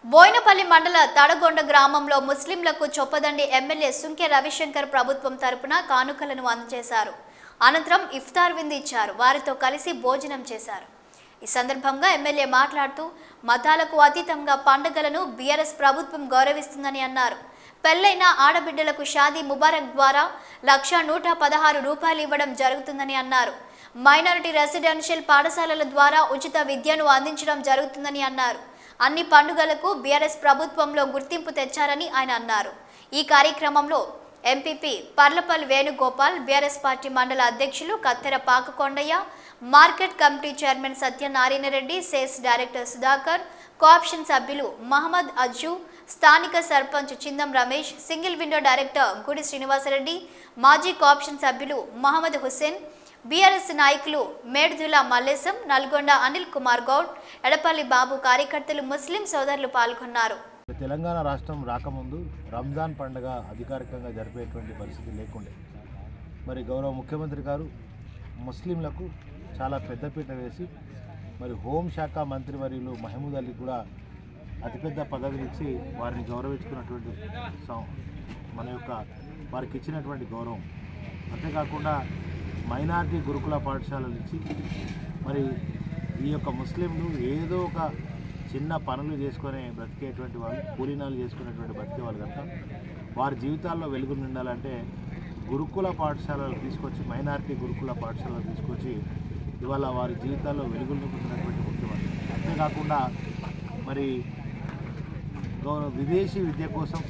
బోయినపల్లి మండల తడగొండ గ్రామంలో ముస్లింలకు చొప్పదండి ఎమ్మెల్యే సుంకె రవిశంకర్ ప్రభుత్వం తరపున కానుకలను అందజేశారు అనంతరం ఇఫ్తార్ విందు ఇచ్చారు వారితో కలిసి భోజనం చేశారు ఈ సందర్భంగా ఎమ్మెల్యే మాట్లాడుతూ మతాలకు అతీతంగా పండుగలను బీఆర్ఎస్ ప్రభుత్వం గౌరవిస్తుందని అన్నారు పెళ్లైన ఆడబిడ్డలకు షాదీ ముబారక్ ద్వారా లక్ష నూట పదహారు రూపాయలు ఇవ్వడం జరుగుతుందని అన్నారు మైనారిటీ రెసిడెన్షియల్ పాఠశాలల ద్వారా ఉచిత విద్యను అందించడం జరుగుతుందని అన్నారు అన్ని పండుగలకు బీఆర్ఎస్ ప్రభుత్వంలో గుర్తింపు తెచ్చారని ఆయన అన్నారు ఈ కార్యక్రమంలో ఎంపీపీ పర్లపల్లి వేణుగోపాల్ బీఆర్ఎస్ పార్టీ మండల అధ్యక్షులు Kattera Pakakondayya market committee chairman Satyanarayana Reddy cess director Sudhakar co-option సభ్యులు మహమ్మద్ అజ్జు స్థానిక sarpanch Chindam Ramesh single window director Gudi Srinivasa Reddy మాజీ కోఆప్షన్ సభ్యులు మహమ్మద్ హుస్సేన్ బీఆర్ఎస్ నాయకులు మేడ్దుల మల్లేశం నల్గొండ అనిల్ కుమార్ గౌడ్ ఎడపల్లి బాబు కార్యకర్తలు ముస్లిం సోదరులు పాల్గొన్నారు తెలంగాణ రాష్ట్రం రాకముందు రంజాన్ పండుగ అధికారికంగా జరిపేటువంటి పరిస్థితి లేకుండే మరి గౌరవ ముఖ్యమంత్రి గారు ముస్లింలకు చాలా పెద్దపీట వేసి మరి హోంశాఖ మంత్రివర్యులు మహమూద్ అలీ కూడా అతిపెద్ద పదవిని ఇచ్చి వారిని గౌరవించుకున్నటువంటి సం- మన యొక్క వారికి ఇచ్చినటువంటి గౌరవం అంతేకాకుండా మైనార్టీ గురుకుల పాఠశాలలు ఇచ్చి మరి ఈ యొక్క ముస్లింలు ఏదో ఒక చిన్న పనులు చేసుకొని బ్రతికేటువంటి వాళ్ళు కూలీనాలు చేసుకునేటువంటి బతికే వాళ్ళు కనుక వారి జీవితాల్లో వెలుగు నిండాలంటే గురుకుల పాఠశాలలు తీసుకొచ్చి మైనారిటీ గురుకుల పాఠశాలలు తీసుకొచ్చి ఇవాళ వారి జీవితాల్లో వెలుగులు నింపుతున్నటువంటి ముఖ్యమంత్రి అంతేకాకుండా మరి గౌరవ విదేశీ విద్య కోసం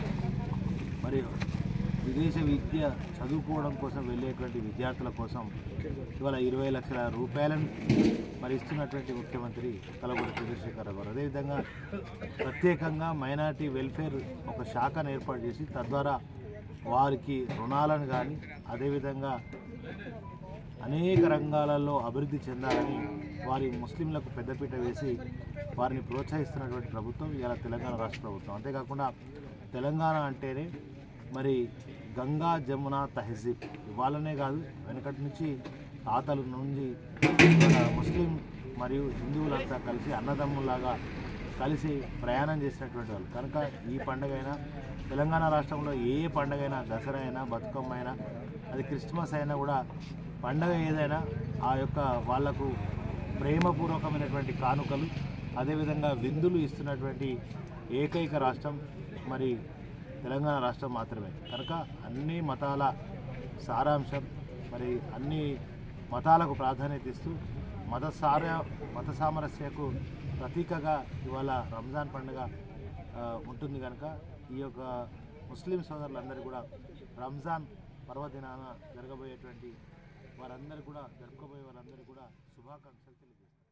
మరి విదేశ విద్య చదువుకోవడం కోసం వెళ్ళేటువంటి విద్యార్థుల కోసం ఇవాళ ఇరవై లక్షల రూపాయలను మరి ఇస్తున్నటువంటి ముఖ్యమంత్రి కలగూరి చంద్రశేఖర్ గారు అదేవిధంగా ప్రత్యేకంగా మైనార్టీ వెల్ఫేర్ ఒక శాఖను ఏర్పాటు చేసి తద్వారా వారికి రుణాలను కానీ అదేవిధంగా అనేక రంగాలలో అభివృద్ధి చెందాలని వారి ముస్లింలకు పెద్దపీట వేసి వారిని ప్రోత్సహిస్తున్నటువంటి ప్రభుత్వం ఇవాళ తెలంగాణ రాష్ట్ర ప్రభుత్వం అంతేకాకుండా తెలంగాణ అంటేనే మరి గంగా జమున తహజీబ్ ఇవాళనే కాదు వెనకటి నుంచి తాతల నుండి ఇవాళ ముస్లిం మరియు హిందువులంతా కలిసి అన్నదమ్ములాగా కలిసి ప్రయాణం చేసినటువంటి వాళ్ళు కనుక ఈ పండుగ అయినా తెలంగాణ రాష్ట్రంలో ఏ పండుగ అయినా దసరా అయినా బతుకమ్మ అయినా అది క్రిస్మస్ అయినా కూడా పండగ ఏదైనా ఆ యొక్క వాళ్లకు ప్రేమపూర్వకమైనటువంటి కానుకలు అదేవిధంగా విందులు ఇస్తున్నటువంటి ఏకైక రాష్ట్రం మరి తెలంగాణ రాష్ట్రం మాత్రమే కనుక అన్ని మతాల సారాంశం మరి అన్ని మతాలకు ప్రాధాన్యత ఇస్తూ మత సార మత సామరస్యకు ప్రతీకగా ఇవాళ రంజాన్ పండుగ ఆ, ఉంటుంది కనుక ఈ యొక్క ముస్లిం సోదరులందరూ కూడా రంజాన్ పర్వదినాన జరగబోయేటువంటి వారందరూ కూడా జరుపుకోబోయే వారందరూ కూడా శుభాకాంక్షలు తెలియజేస్తారు